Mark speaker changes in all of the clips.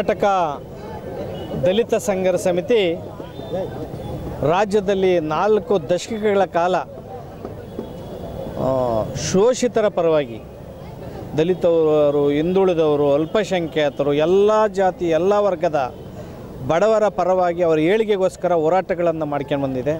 Speaker 1: ಕರ್ನಾಟಕ ದಲಿತ ಸಂಘರ್ಷ ಸಮಿತಿ ರಾಜ್ಯದಲ್ಲಿ ನಾಲ್ಕು ದಶಕಗಳ ಕಾಲ ಆ, ಶೋಷಿತರ ಪರವಾಗಿ ದಲಿತವರು ಹಿಂದುಳಿದವರು ಅಲ್ಪಸಂಖ್ಯಾತರು ಎಲ್ಲ ಜಾತಿ ಎಲ್ಲ ವರ್ಗದ ಬಡವರ ಪರವಾಗಿ ಅವರ ಏಳಿಗೆಗೋಸ್ಕರ ಹೋರಾಟಗಳನ್ನು ಮಾಡ್ಕೊಂಡು ಬಂದಿದೆ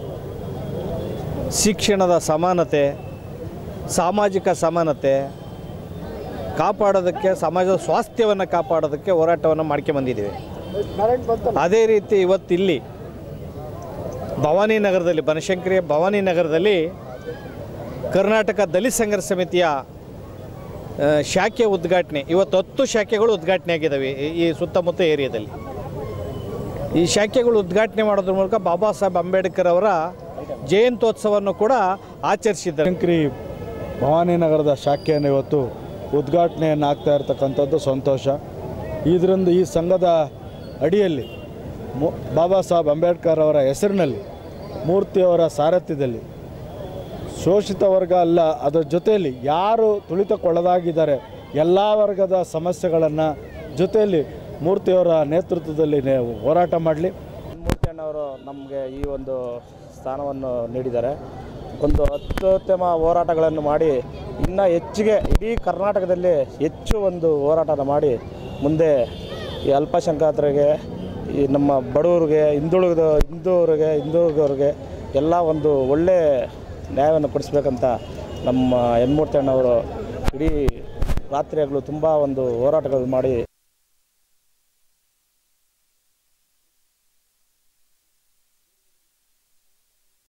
Speaker 1: ಶಿಕ್ಷಣದ ಸಮಾನತೆ ಸಾಮಾಜಿಕ ಸಮಾನತೆ ಕಾಪಾಡೋದಕ್ಕೆ ಸಮಾಜದ ಸ್ವಾಸ್ಥ್ಯವನ್ನು ಕಾಪಾಡೋದಕ್ಕೆ ಹೋರಾಟವನ್ನು ಮಾಡ್ಕೊಂಬಂದಿದ್ದೀವಿ ಅದೇ ರೀತಿ ಇವತ್ತಿಲ್ಲಿ ಭವಾನಿ ನಗರದಲ್ಲಿ ಬನಶಂಕರಿಯ ಭವಾನಿ ನಗರದಲ್ಲಿ ಕರ್ನಾಟಕ ದಲಿತ ಸಂಘರ್ಷ ಸಮಿತಿಯ ಆ, ಶಾಖೆ ಉದ್ಘಾಟನೆ ಇವತ್ತು ಹತ್ತು ಶಾಖೆಗಳು ಉದ್ಘಾಟನೆ ಆಗಿದ್ದಾವೆ ಈ- ಈ ಸುತ್ತಮುತ್ತ ಏರಿಯಾದಲ್ಲಿ ಈ ಶಾಖೆಗಳು ಉದ್ಘಾಟನೆ ಮಾಡೋದ್ರ ಮೂಲಕ ಬಾಬಾ ಸಾಹೇಬ್ ಅಂಬೇಡ್ಕರ್ ಅವರ ಜಯಂತ್ಯೋತ್ಸವವನ್ನು ಕೂಡ ಆಚರಿಸಿದ್ದಾರೆ
Speaker 2: ಶಂಕರಿ ಭವಾನಿ ನಗರದ ಶಾಖೆಯನ್ನು ಇವತ್ತು ಉದ್ಘಾಟನೆಯನ್ನು ಆಗ್ತಾ ಇರತಕ್ಕಂಥದ್ದು ಸಂತೋಷ ಇದರಿಂದ ಈ ಸಂಘದ ಅಡಿಯಲ್ಲಿ ಮು ಬಾಬಾ ಸಾಹೇಬ್ ಅಂಬೇಡ್ಕರ್ ಅವರ ಹೆಸರಿನಲ್ಲಿ ಮೂರ್ತಿಯವರ ಸಾರಥ್ಯದಲ್ಲಿ ಶೋಷಿತ ವರ್ಗ ಅಲ್ಲ ಅದರ ಜೊತೆಯಲ್ಲಿ ಯಾರು ತುಳಿತಕ್ಕೊಳಗಾಗಿದ್ದಾರೆ ಎಲ್ಲ ವರ್ಗದ ಸಮಸ್ಯೆಗಳನ್ನು ಜೊತೆಯಲ್ಲಿ ಮೂರ್ತಿಯವರ ನೇತೃತ್ವದಲ್ಲಿ ನೇ- ಹೋರಾಟ ಮಾಡಲಿ
Speaker 3: ಮೂರ್ತಿ ಅಣ್ಣವರು ನಮಗೆ ಈ ಒಂದು ಸ್ಥಾನವನ್ನು ನೀಡಿದ್ದಾರೆ ಒಂದು ಅತ್ಯುತ್ತಮ ಹೋರಾಟಗಳನ್ನು ಮಾಡಿ ಇನ್ನೂ ಹೆಚ್ಚಿಗೆ ಇಡೀ ಕರ್ನಾಟಕದಲ್ಲಿ ಹೆಚ್ಚು ಒಂದು ಹೋರಾಟನ ಮಾಡಿ ಮುಂದೆ ಈ ಅಲ್ಪಸಂಖ್ಯಾತರಿಗೆ ಈ ನಮ್ಮ ಬಡವರಿಗೆ ಹಿಂದುಳಿದ ಹಿಂದೂರಿಗೆ ಹಿಂದುಳಿದವ್ರಿಗೆ ಎಲ್ಲ ಒಂದು ಒಳ್ಳೆ ನ್ಯಾಯವನ್ನು ಕೊಡಿಸ್ಬೇಕಂತ ನಮ್ಮ ಯನ್ಮೂರ್ತಿ ಅಣ್ಣವರು ಇಡೀ ರಾತ್ರಿಯಾಗಲೂ ತುಂಬ ಒಂದು ಹೋರಾಟಗಳು ಮಾಡಿ